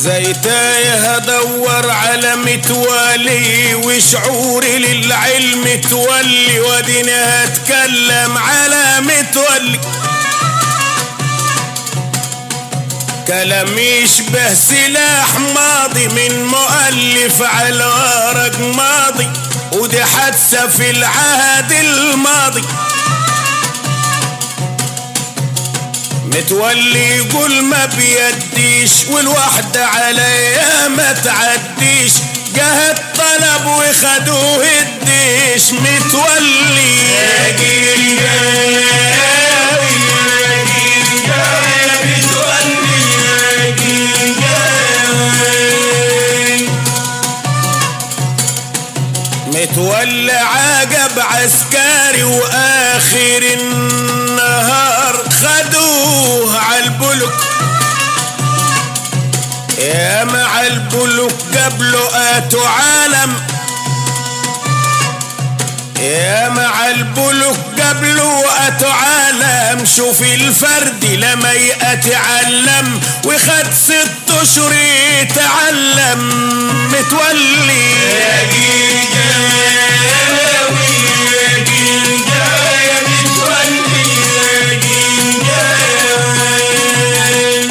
زي تايه ادور على متوالي وشعوري للعلم تولي وديني هتكلم على متولي كلام يشبه سلاح ماضي من مؤلف على ورق ماضي ودي حادثة في العهد الماضي متولي يقول ما بيديش والوحدة عليا ما تعديش جه الطلب وخدوه الديش متولي يا جيل جاوي يا جيل جاوي متولي يا جيل جاوي متولى عجب عسكري واخر النهار خدوه عالبلوك يا مع البلوك قبله اتوا عالم يا مع البلوك قبله اتوا عالم شوف الفرد لما يتعلم وخد ست اشهر يتعلم متولي يا جيل جاوي يا جيل جاوي متولي يا جيل جاوي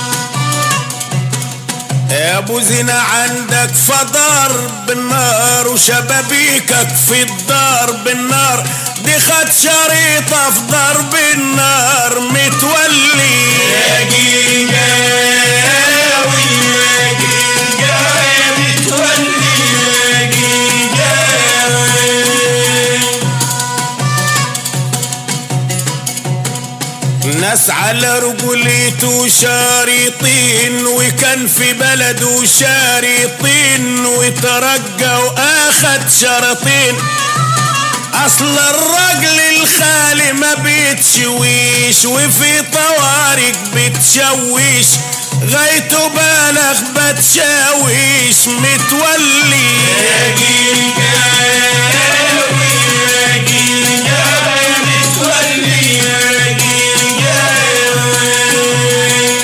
يا ابو زنا عندك فضار بالنار وشبابيكك في الدار بالنار دي خد شريطة في ضرب النار متولي يا جيل جاوي يا جيل جاوي متولي يا جيل جاوي ناس على رجوليته شارطين وكان في بلده شارطين وترجى واخد شرطين اصل الرجل الخالي ما بيتشويش وفي طوارق بتشويش غايته بالغ بتشاويش متولي يا جيل جاوي يا جيل جاوي متولي يا جيل جاوي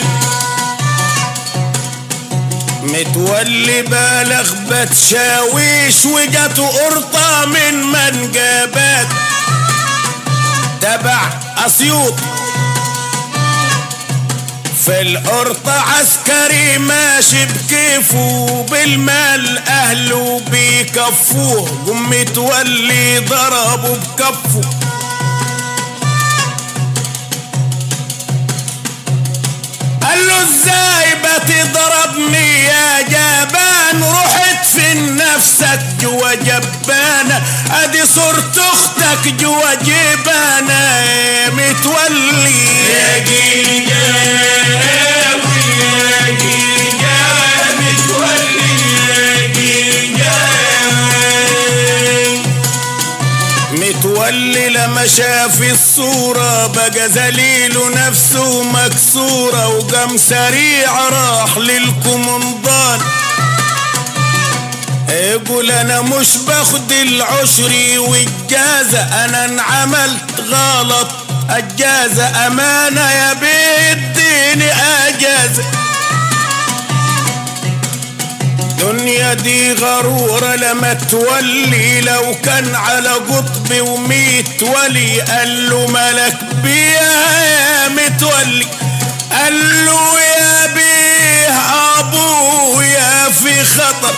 متولي بالغ بتشاويش وجاته قرطة من منجبات تبع اسيوط في القرطة عسكري ماشي بكيفه بالمال اهله بيكفوه قم متولي ضربه بكفه قال له ازاي بتضربني يا جبان رحت في نفسك جوا جبانة ادي صورة اختك جوا جبانة يا متولي يا جيل جاوي يا جيل جاوي متولي يا جيل جاوي متولي لما شاف الصورة بقى ذليل نفسه مكسورة وقام سريع راح للكومندان يقول انا مش باخد العشري والجازة انا انعملت غلط الجازة امانة يا بيديني اجازة الدنيا دي غرورة لما تولي لو كان على قطب وميت ولي قال له ملك بيها يا متولي قال له يا بيه ابويا في خطر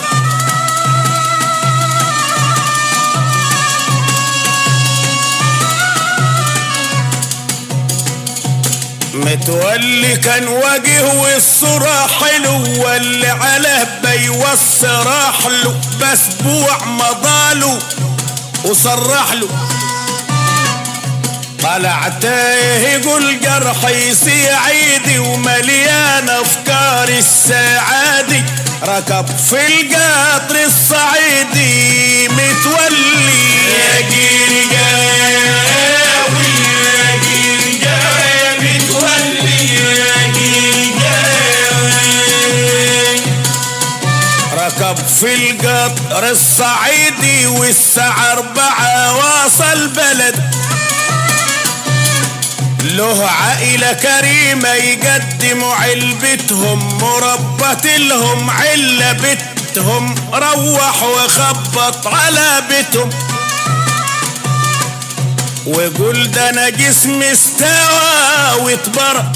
متولي كان وجه والصورة حلو واللي عليه بيوص راح له بسبوع مضاله وصرح له طلع تايه يقول جرحي سعيدي ومليان افكار السعادي ركب في القطر الصعيدي متولي يا جيل جاوي يا جيل جاوي متولي يا جيل جاوي ركب في القطر الصعيدي والساعة أربعة واصل بلد له عائلة كريمة يقدموا علبتهم مربة لهم علة بيتهم روح وخبط على بيتهم وقول ده انا جسمي استوى واتبرق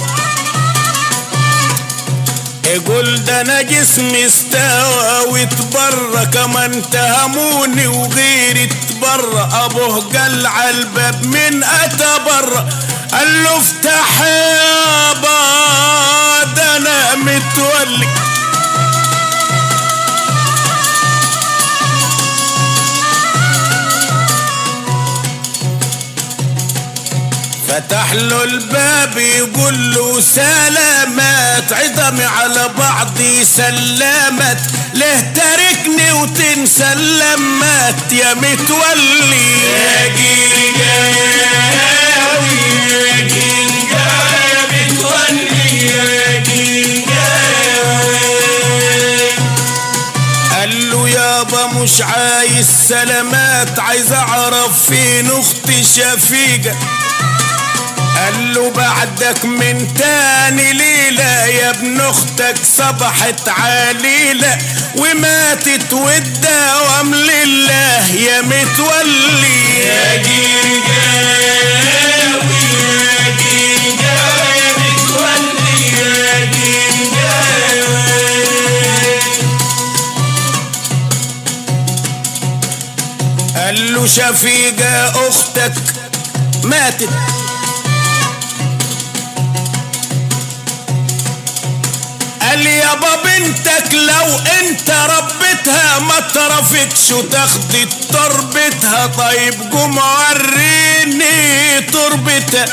يقول ده انا جسمي استوى واتبرى كمان تهموني وغيري اتبرى ابوه قال على الباب من اتى برا قال له افتح يابا ده انا متولي فتح له الباب يقول له سلامات عظمي على بعضي سلامت ليه تاركني وتنسى اللمات يا متولي يا جرجاوي يا جرجاوي يا متولي يا جرجاوي قال له يابا مش عايز سلامات عايز اعرف فين اختي شفيقه قال له بعدك من تاني ليلة يا ابن اختك صبحت عليلة وماتت والدوام لله يا متولي يا جرجاوي يا جرجاوي يا متولي يا جرجاوي قال له شفيقة اختك ماتت قال يابا بنتك لو انت ربتها ما ترفتش وتاخدي تربتها طيب قوم وريني تربتها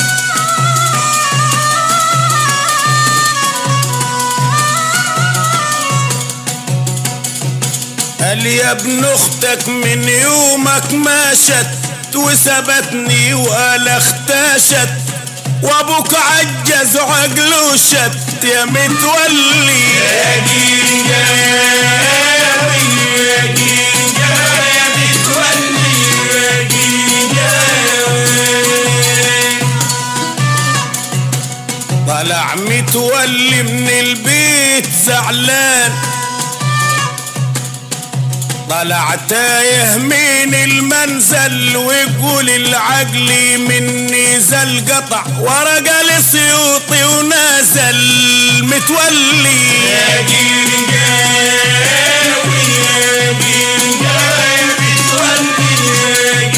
قال يا ابن اختك من يومك ماشت وسبتني وقال اختشت وابوك عجز وعقله شت يا متولي يا جيجاوي يا جيجاوي يا متولي يا جيجاوي طلع متولي من البيت زعلان طلع تايه من المنزل ويقول العقل مني زل قطع ورقة لسيوطي ونازل متولي يا جرجاوي يا جرجاوي متولي يا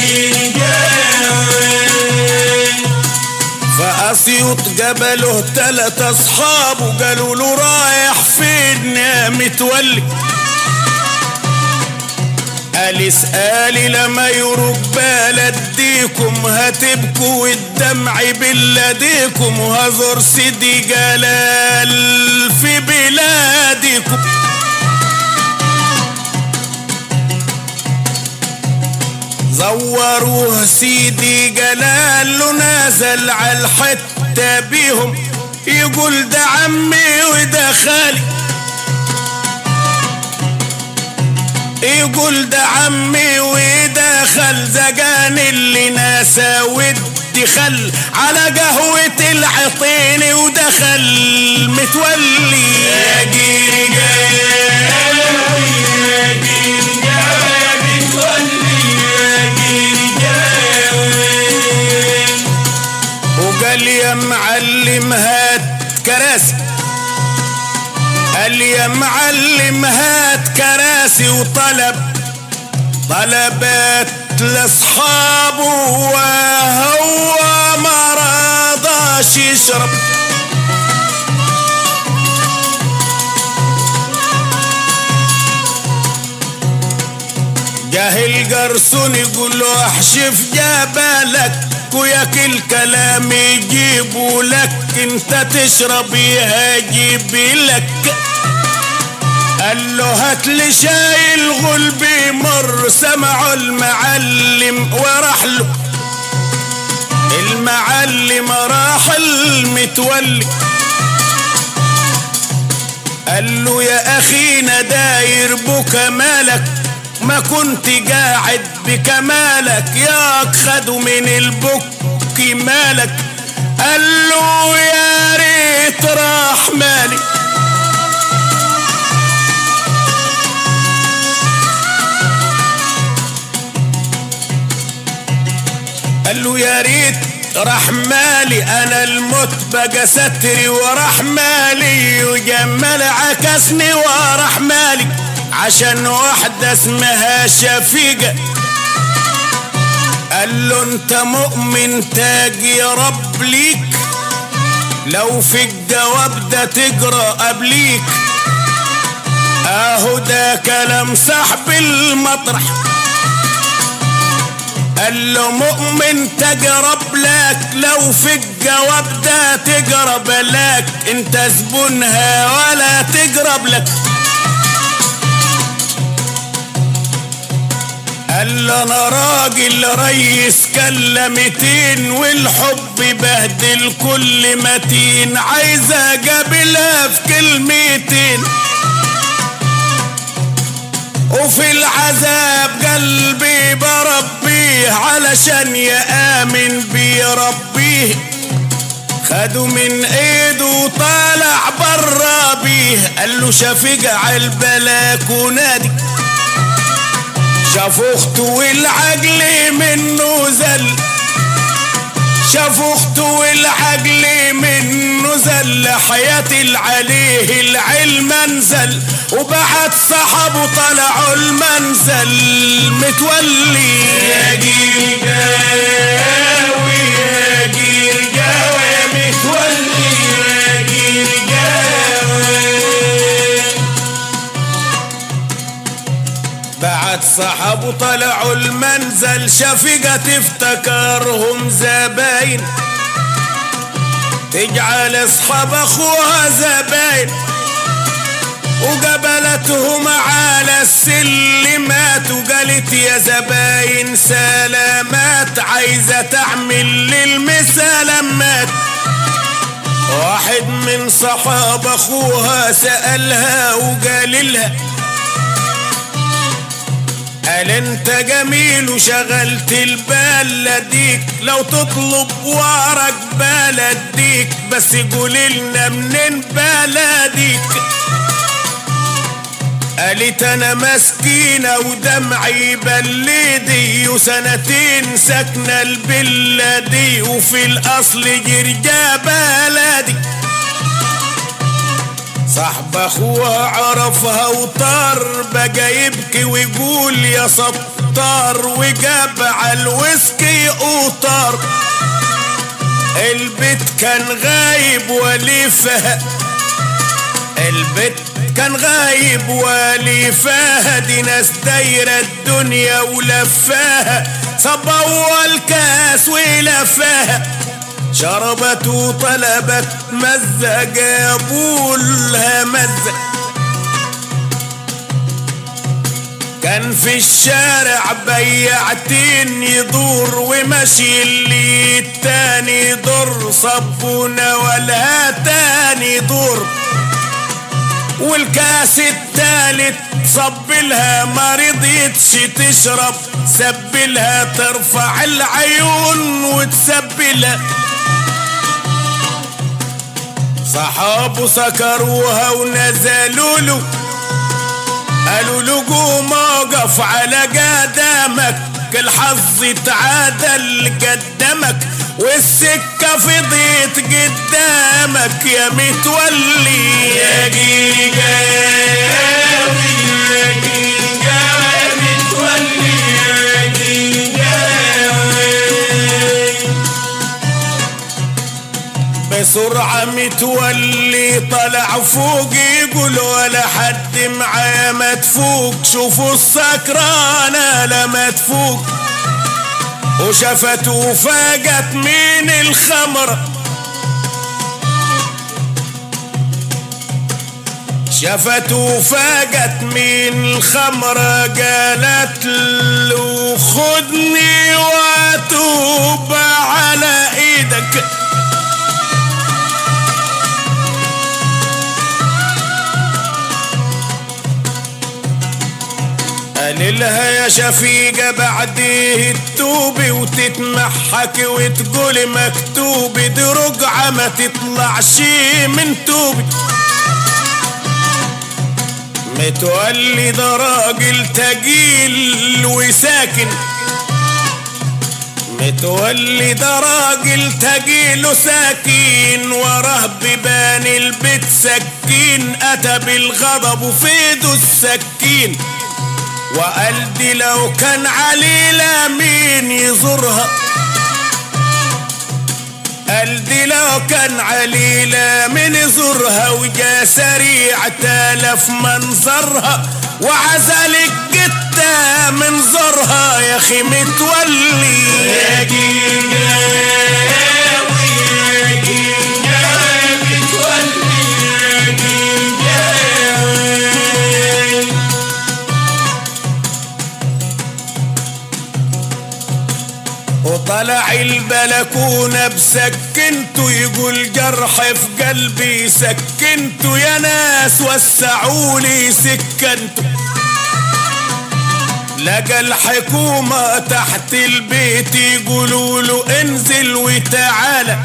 جرجاوي فأسيوط قبله تلات أصحاب وقالوا له رايح فين يا متولي قال اسألي لما يروق بلديكم هتبكوا والدمع بلاديكم وهزور سيدي جلال في بلادكم زوروه سيدي جلال ونازل على الحتة بيهم يقول ده عمي وده خالي يقول ده عمي ودخل زجان اللي ناسا ودي خل على قهوة العطين ودخل متولي يا جرجاوي يا جرجاوي يا متولي يا جرجاوي وقال يا معلم هات كراسي قال يا معلم هات كراسي وطلب طلبات لاصحابه وهو ما رضاش يشرب جاهل قرصون يقول له احشف جبلك وياك الكلام يجيبوا لك انت تشرب يهجيب لك قال له هات لي شاي الغلب مر سمعوا المعلم وراح له المعلم راح المتولي قال له يا اخينا داير بك مالك ما كنت قاعد بكمالك ياك خدوا من البك مالك قال له يا ريت راح مالي راح مالي انا الموت بقى ستري وراح مالي وجمال عكسني وراح مالي عشان واحدة اسمها شفيقة قال له انت مؤمن تاج يا رب ليك لو في الجواب ده تجرى قبليك اهو ده كلام صاحب المطرح قال له مؤمن تجرب لك لو في الجواب ده تجرب لك انت زبونها ولا تجرب لك قال له انا راجل ريس كلمتين والحب بهدل كل متين عايز اجابلها في كلمتين وفي العذاب قلبي بربيه علشان يآمن بيربيه خدوا من ايده وطالع برا بيه قال له شفيق عالبلكونة دي شاف اخته والعجل منه زل شاف اخته والعجل منه زل حياة عليه العلم انزل وبعد صحابه طلعوا المنزل متولي يا جيل جاوي يا جيل جاوي يا متولي يا جيل جاوي بعد صحابه طلعوا المنزل شفقة تفتكرهم زباين تجعل اصحاب اخوها زباين وقبلتهم على السلمات وقالت يا زباين سلامات عايزة تعمل للمسلمات واحد من صحاب اخوها سألها وقال لها قال انت جميل وشغلت البال لديك لو تطلب ورق بلديك بس قول لنا منين بلديك قالت انا مسكينة ودمعي بلدي وسنتين ساكنة البلة دي وفي الاصل جرجا بلدي صاحب اخوها عرفها وطار بقى يبكي ويقول يا سطار وجاب على الويسكي وطار البيت كان غايب وليفها البيت كان غايب وليفها دي ناس دايرة الدنيا ولفاها صب اول كاس ولفاها شربت وطلبت مزة جابوا لها مزة كان في الشارع بياعتين يدور ومشي اللي التاني دور صبونا ولا تاني دور والكاس التالت صب لها ما رضيتش تشرب سبلها ترفع العيون وتسبلها صحابه سكروها ونزلوا له قالوا له قوم اقف على قدامك الحظ تعادل قدامك والسكة فضيت قدامك يا متولي يا جيل جاوي يا جيل جاوي متولي يا جيل جاوي بسرعة متولي طلع فوق يقول ولا حد معاه ما تفوق شوفوا السكرانة لما تفوق وشفته فاقت من الخمر شفته فاقت من الخمرة قالت له خدني واتوب على ايدك قال لها يا شفيقة بعديه التوبة وتتمحك وتقولي مكتوب دي رجعة ما تطلعش من توبي متولي ده راجل تقيل وساكن متولي ده راجل تجيله ساكين وراه ببان البيت سكين اتى بالغضب وفي ايده السكين وقال دي لو كان عليلة مين يزورها قال دي لو كان عليلة من يزورها وجا سريع تالف منظرها وعزل الجتة من زورها يا اخي متولي يا جنجاوي يا جنجاوي متولي يا جنجاوي وطلع البلكونة بسكنته يقول جرح في قلبي سكنته يا ناس وسعولي سكنته لقى الحكومة تحت البيت يقولوا له انزل وتعالى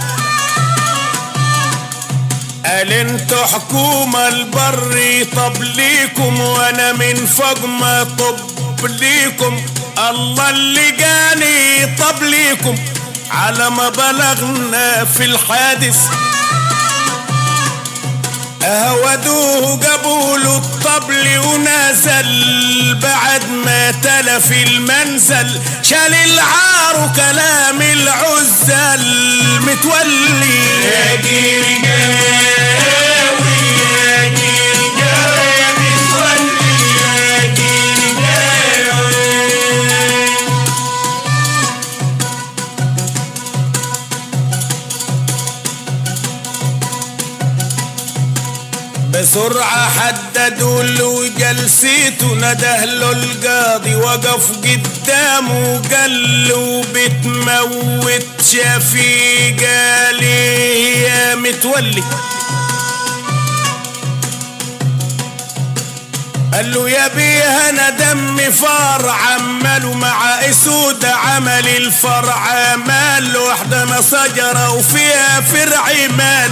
قال انتوا حكومة البر طب ليكم وانا من فوق ما طب ليكم الله اللي جاني طب ليكم على ما بلغنا في الحادث هودوه جابوا له الطبل ونزل بعد ما تلف المنزل شال العار وكلام العزل متولي يا جنجاوي يا جنجاوي متولي يا جنجاوي بسرعة حددوا له جلسيته نده له القاضي وقف قدامه قال له بتموت شفيق عليه يا متولي قال له يا بيه انا دمي فار عماله مع اسود عمل الفرع مال وحدنا شجرة وفيها فرع مال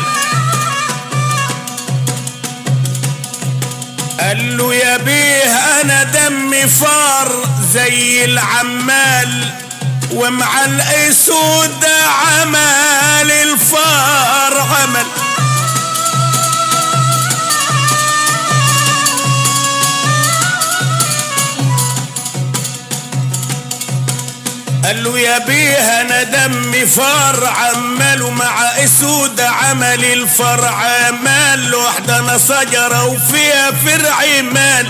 قال له يا بيه انا دمي فار زي العمال ومع الاسود عمل الفار عمل قال له يا بيه انا دمي فار عمال ومع اسود عمل الفرع مال وحدنا شجرة وفيها فرع مال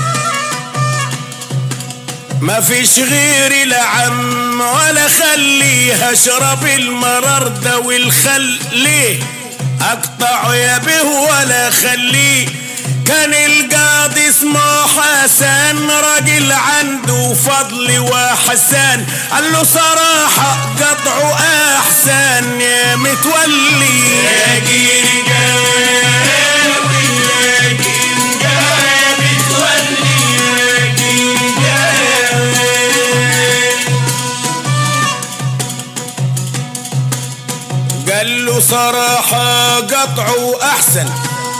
ما فيش غيري لا عم ولا خليه اشرب المرار ده والخل ليه اقطعه يا به ولا خليه كان القاضي اسمه حسن راجل عنده فضل وحسان قال له صراحة قطعه احسن يا متولي يا جنجاوي يا جنجاوي متولي يا جنجاوي قال له صراحة قطعه أحسن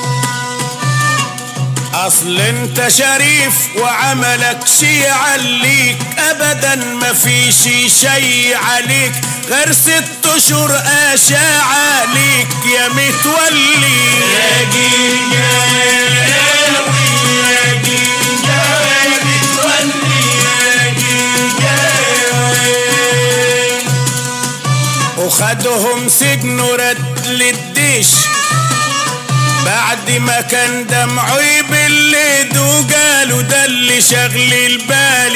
أصل أنت شريف وعملك شي عليك أبدا ما في شي شي عليك غير ست أشهر أشاع عليك يا متولي يا جنجاوي يا جنجاوي متولي يا جنجاوي وخدهم سجن ورد للديش بعد ما كان دمعه يبلد وقالوا ده اللي شغل البال